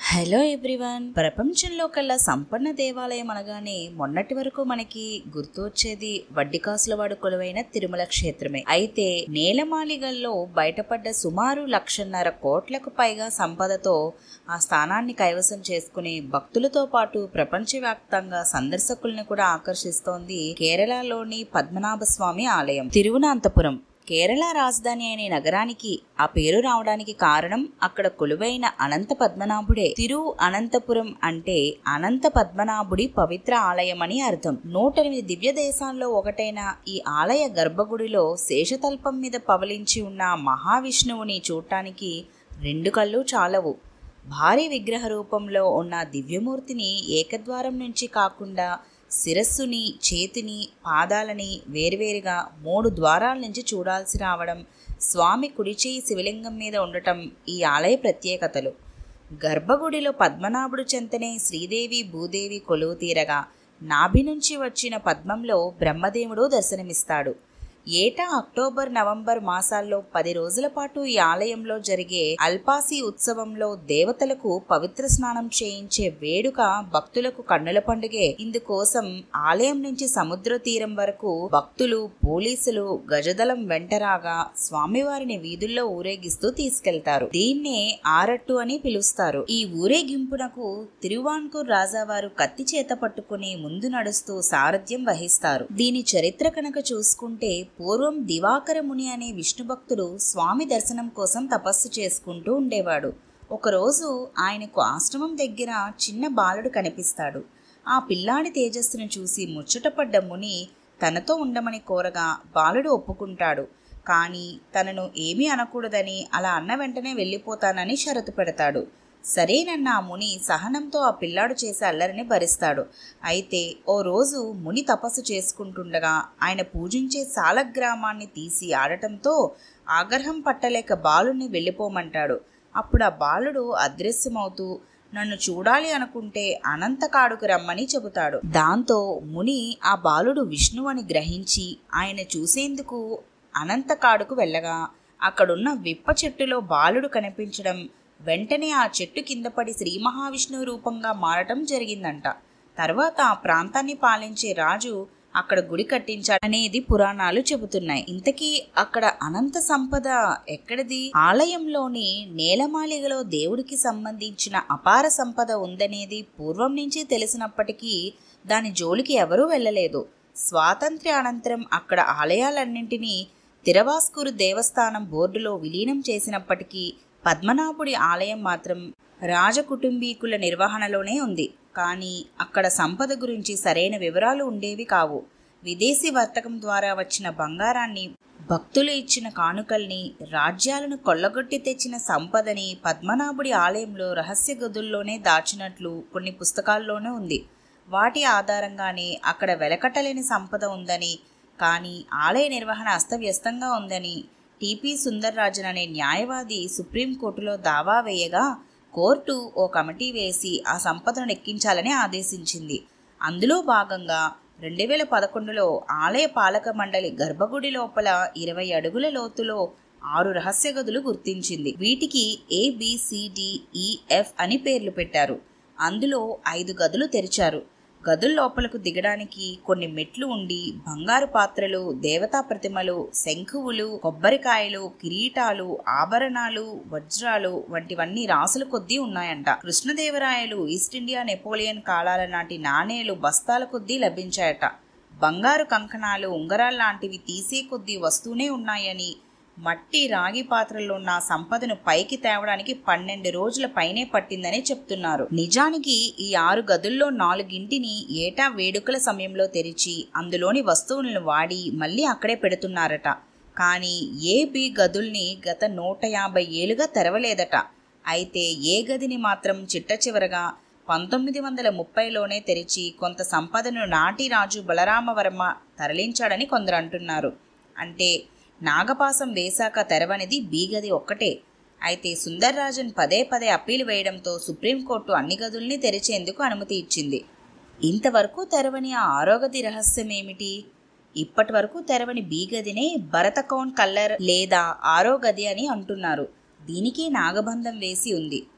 hello everyone ప్రపంచంలో కల్లా సంపన్న దేవాలయం అనగానే మొన్నటి వరకు మనకి గుర్తు వచ్చేది వడ్డికాసులవాడు కొలువైన తిరుమల క్షేత్రమే అయితే నేలమాలిగల్లో బయటపడ్డ సుమారు లక్షన్నర కోట్లకు పైగా సంపదతో ఆ స్థానాన్ని కైవసం చేసుకుని భక్తులతో పాటు ప్రపంచవ్యాప్తంగా సందర్శకుల్ని కూడా ఆకర్షిస్తోంది కేరళలోని పద్మనాభ స్వామి ఆలయం తిరువనంతపురం కేరళ రాజధాని అనే నగరానికి ఆ పేరు రావడానికి కారణం అక్కడ కొలువైన అనంత పద్మనాభుడే తిరు అనంతపురం అంటే అనంత పద్మనాభుడి పవిత్ర ఆలయం అని అర్థం నూట ఎనిమిది దివ్య దేశాల్లో ఒకటైన ఈ ఆలయ గర్భగుడిలో శేషతల్పం మీద పవలించి ఉన్న మహావిష్ణువుని చూడటానికి రెండు కళ్ళు చాలవు భారీ విగ్రహ రూపంలో ఉన్న దివ్యమూర్తిని ఏకద్వారం నుంచి కాకుండా శిరస్సుని చేతిని పాదాలని వేరువేరుగా మూడు ద్వారాల నుంచి చూడాల్సి రావడం స్వామి కుడిచేయి శివలింగం మీద ఉండటం ఈ ఆలయ ప్రత్యేకతలు గర్భగుడిలో పద్మనాభుడు చెంతనే శ్రీదేవి భూదేవి కొలువు తీరగా నాభి నుంచి వచ్చిన పద్మంలో బ్రహ్మదేవుడు దర్శనమిస్తాడు ఏటా అక్టోబర్ నవంబర్ మాసాల్లో పది రోజుల పాటు ఈ ఆలయంలో జరిగే అల్పాసి ఉత్సవంలో దేవతలకు పవిత్ర స్నానం చేయించే వేడుక భక్తులకు కన్నుల పండుగే ఇందుకోసం ఆలయం నుంచి సముద్ర తీరం వరకు భక్తులు పోలీసులు గజదళం వెంటరాగా స్వామివారిని వీధుల్లో ఊరేగిస్తూ తీసుకెళ్తారు దీన్నే ఆరట్టు అని పిలుస్తారు ఈ ఊరేగింపునకు తిరువాన్కూర్ రాజావారు కత్తి చేత పట్టుకుని ముందు నడుస్తూ సారథ్యం వహిస్తారు దీని చరిత్ర కనుక చూసుకుంటే పూర్వం దివాకర ముని అనే విష్ణు భక్తుడు స్వామి దర్శనం కోసం తపస్సు చేసుకుంటూ ఉండేవాడు ఒకరోజు ఆయనకు ఆశ్రమం దగ్గర చిన్న బాలుడు కనిపిస్తాడు ఆ పిల్లాడి తేజస్సును చూసి ముచ్చటపడ్డ ముని తనతో ఉండమని కోరగా బాలుడు ఒప్పుకుంటాడు కానీ తనను ఏమీ అనకూడదని అలా అన్న వెంటనే వెళ్ళిపోతానని షరతు పెడతాడు సరేనన్న ఆ ముని సహనంతో ఆ పిల్లాడు చేసే అల్లరిని భరిస్తాడు అయితే ఓ రోజు ముని తపస్సు చేసుకుంటుండగా ఆయన పూజించే సాలగ్రామాన్ని తీసి ఆడటంతో ఆగ్రహం పట్టలేక బాలుని వెళ్ళిపోమంటాడు అప్పుడు ఆ బాలుడు అదృశ్యమవుతూ నన్ను చూడాలి అనుకుంటే అనంతకాడుకు రమ్మని చెబుతాడు దాంతో ముని ఆ బాలుడు విష్ణు అని గ్రహించి ఆయన చూసేందుకు అనంతకాడుకు వెళ్ళగా అక్కడున్న విప్ప చెట్టులో బాలుడు కనిపించడం వెంటనే ఆ చెట్టు కింద పడి శ్రీ మహావిష్ణువు రూపంగా మారటం జరిగిందంట తర్వాత ఆ ప్రాంతాన్ని పాలించే రాజు అక్కడ గుడి కట్టించాడనేది పురాణాలు చెబుతున్నాయి ఇంతకీ అక్కడ అనంత సంపద ఎక్కడిది ఆలయంలోని నేలమాలిగలో దేవుడికి సంబంధించిన అపార సంపద ఉందనేది పూర్వం నుంచి తెలిసినప్పటికీ దాని జోలికి ఎవరూ వెళ్ళలేదు స్వాతంత్ర్య అనంతరం అక్కడ ఆలయాలన్నింటినీ తిరవాస్కూరు దేవస్థానం బోర్డులో విలీనం చేసినప్పటికీ పద్మనాభుడి ఆలయం మాత్రం రాజకుటుంబీకుల నిర్వహణలోనే ఉంది కానీ అక్కడ సంపద గురించి సరైన వివరాలు ఉండేవి కావు విదేశీ వర్తకం ద్వారా వచ్చిన బంగారాన్ని భక్తులు ఇచ్చిన కానుకల్ని రాజ్యాలను కొల్లగొట్టి తెచ్చిన సంపదని పద్మనాభుడి ఆలయంలో రహస్య గదుల్లోనే దాచినట్లు కొన్ని పుస్తకాల్లోనే ఉంది వాటి ఆధారంగానే అక్కడ వెలకట్టలేని సంపద ఉందని కానీ ఆలయ నిర్వహణ అస్తవ్యస్తంగా ఉందని టిపి సుందర్రాజన్ అనే న్యాయవాది సుప్రీంకోర్టులో దావా వేయగా కోర్టు ఓ కమిటీ వేసి ఆ సంపదను ఎక్కించాలని ఆదేశించింది అందులో భాగంగా రెండు వేల పదకొండులో ఆలయ పాలక మండలి గర్భగుడి లోపల ఇరవై అడుగుల లోతులో ఆరు రహస్య గదులు గుర్తించింది వీటికి ఏబిసిడిఈఎఫ్ అని పేర్లు పెట్టారు అందులో ఐదు గదులు తెరిచారు గదుల లోపలకు దిగడానికి కొన్ని మెట్లు ఉండి బంగారు పాత్రలు దేవతా ప్రతిమలు శంఖువులు కొబ్బరికాయలు కిరీటాలు ఆభరణాలు వజ్రాలు వంటివన్నీ రాసుల కొద్దీ ఉన్నాయంట కృష్ణదేవరాయలు ఈస్ట్ ఇండియా నెపోలియన్ కాలాల నాటి నాణేలు బస్తాల కొద్దీ లభించాయట బంగారు కంకణాలు ఉంగరాలు లాంటివి తీసే కొద్దీ వస్తూనే ఉన్నాయని మట్టి రాగి పాత్రల్లో ఉన్న సంపదను పైకి తేవడానికి పన్నెండు రోజుల పైనే పట్టిందని చెప్తున్నారు నిజానికి ఈ ఆరు గదుల్లో నాలుగింటిని ఏటా వేడుకల సమయంలో తెరిచి అందులోని వస్తువులను వాడి మళ్ళీ అక్కడే పెడుతున్నారట కానీ ఏ బి గదుల్ని గత నూట యాభై ఏళ్ళుగా తెరవలేదట అయితే ఏ గదిని మాత్రం చిట్ట చివరగా పంతొమ్మిది వందల ముప్పైలోనే తెరిచి కొంత సంపదను నాటి రాజు బలరామవర్మ తరలించాడని కొందరు అంటున్నారు అంటే నాగపాసం వేశాక తెరవనిది బీగది ఒక్కటే అయితే సుందర్రాజన్ పదే పదే అప్పీలు వేయడంతో సుప్రీంకోర్టు అన్ని గదుల్ని తెరిచేందుకు అనుమతి ఇచ్చింది ఇంతవరకు తెరవని ఆ ఆరోగది రహస్యం ఏమిటి ఇప్పటి వరకు తెరవని బీగదినే భరతకౌన్ కల్లర్ లేదా ఆరో గది అని అంటున్నారు దీనికి నాగబంధం వేసి ఉంది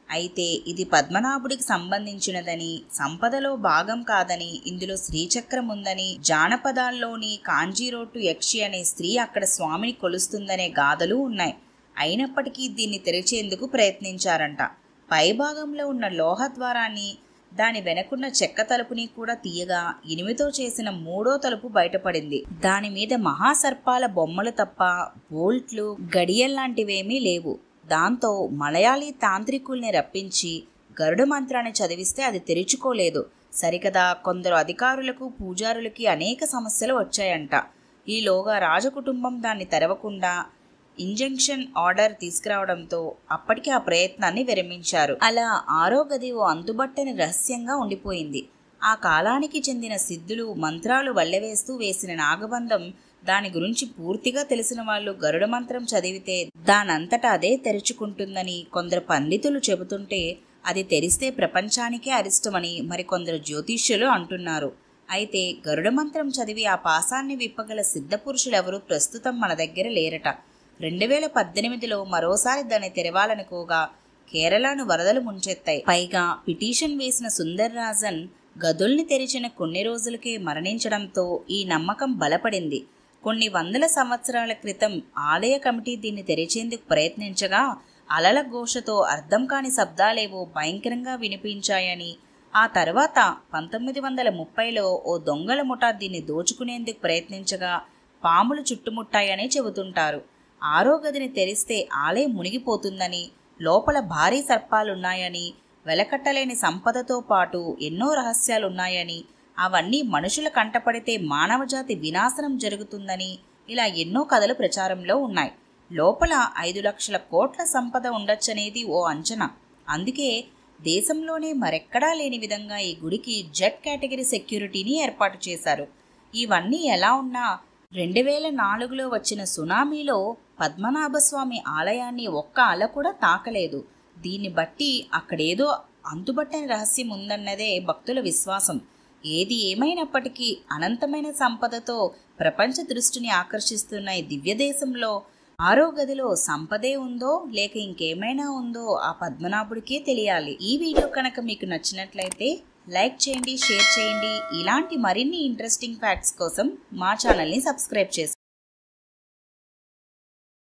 అయితే ఇది పద్మనాభుడికి సంబంధించినదని సంపదలో భాగం కాదని ఇందులో శ్రీచక్రం ఉందని జానపదాల్లోని కాంజీరోటు యక్షి అనే స్త్రీ అక్కడ స్వామిని కొలుస్తుందనే గాథలు ఉన్నాయి అయినప్పటికీ దీన్ని తెరిచేందుకు ప్రయత్నించారంట పైభాగంలో ఉన్న లోహ ద్వారాన్ని దాని వెనకున్న చెక్క తలుపుని కూడా తీయగా ఇనుమితో చేసిన మూడో తలుపు బయటపడింది దాని మీద మహాసర్పాల బొమ్మలు తప్ప బోల్ట్లు గడియల్లాంటివేమీ లేవు దాంతో మలయాళీ తాంత్రికుల్ని రప్పించి గరుడ మంత్రాన్ని చదివిస్తే అది తెరుచుకోలేదు సరికదా కొందరు అధికారులకు పూజారులకి అనేక సమస్యలు వచ్చాయంట ఈలోగా రాజకుటుంబం దాన్ని తెరవకుండా ఇంజంక్షన్ ఆర్డర్ తీసుకురావడంతో అప్పటికి ఆ ప్రయత్నాన్ని విరమించారు అలా ఆరో గది ఓ అంతుబట్టని రహస్యంగా ఉండిపోయింది ఆ కాలానికి చెందిన సిద్ధులు మంత్రాలు వల్లెవేస్తూ వేసిన నాగబంధం దాని గురించి పూర్తిగా తెలిసిన వాళ్ళు గరుడ మంత్రం చదివితే దానంతటా అదే తెరుచుకుంటుందని కొందరు పండితులు చెబుతుంటే అది తెరిస్తే ప్రపంచానికే అరిష్టమని మరికొందరు జ్యోతిష్యులు అంటున్నారు అయితే గరుడ మంత్రం చదివి ఆ పాసాన్ని విప్పగల సిద్ధపురుషులెవరూ ప్రస్తుతం మన దగ్గర లేరట రెండు వేల పద్దెనిమిదిలో మరోసారి దాన్ని తెరవాలనుకోగా కేరళను వరదలు ముంచెత్తాయి పైగా పిటిషన్ వేసిన సుందర్ రాజన్ గదుల్ని తెరిచిన కొన్ని రోజులకే మరణించడంతో ఈ నమ్మకం బలపడింది కొన్ని వందల సంవత్సరాల క్రితం ఆలయ కమిటీ దీన్ని తెరిచేందుకు ప్రయత్నించగా అలల ఘోషతో అర్థం కాని శబ్దాలేవో భయంకరంగా వినిపించాయని ఆ తర్వాత పంతొమ్మిది వందల ముప్పైలో ఓ దొంగల ముఠా దీన్ని దోచుకునేందుకు ప్రయత్నించగా పాములు చుట్టుముట్టాయని చెబుతుంటారు ఆరో గదిని తెరిస్తే ఆలయం మునిగిపోతుందని లోపల భారీ సర్పాలున్నాయని వెలకట్టలేని సంపదతో పాటు ఎన్నో రహస్యాలున్నాయని అవన్నీ మనుషుల కంటపడితే మానవజాతి వినాశనం జరుగుతుందని ఇలా ఎన్నో కథలు ప్రచారంలో ఉన్నాయి లోపల ఐదు లక్షల కోట్ల సంపద ఉండొచ్చనేది ఓ అంచనా అందుకే దేశంలోనే మరెక్కడా లేని విధంగా ఈ గుడికి జెడ్ కేటగిరీ సెక్యూరిటీని ఏర్పాటు చేశారు ఇవన్నీ ఎలా ఉన్నా రెండు వేల నాలుగులో వచ్చిన సునామీలో పద్మనాభస్వామి ఆలయాన్ని ఒక్క అల కూడా తాకలేదు దీన్ని బట్టి అక్కడేదో అంతుబట్టని రహస్యం ఉందన్నదే భక్తుల విశ్వాసం ఏది ఏమైనప్పటికీ అనంతమైన సంపదతో ప్రపంచ దృష్టిని ఆకర్షిస్తున్న ఈ దివ్యదేశంలో ఆరో గదిలో సంపదే ఉందో లేక ఇంకేమైనా ఉందో ఆ పద్మనాభుడికే తెలియాలి ఈ వీడియో కనుక మీకు నచ్చినట్లయితే లైక్ చేయండి షేర్ చేయండి ఇలాంటి మరిన్ని ఇంట్రెస్టింగ్ ఫ్యాక్ట్స్ కోసం మా ఛానల్ని సబ్స్క్రైబ్ చేసుకోండి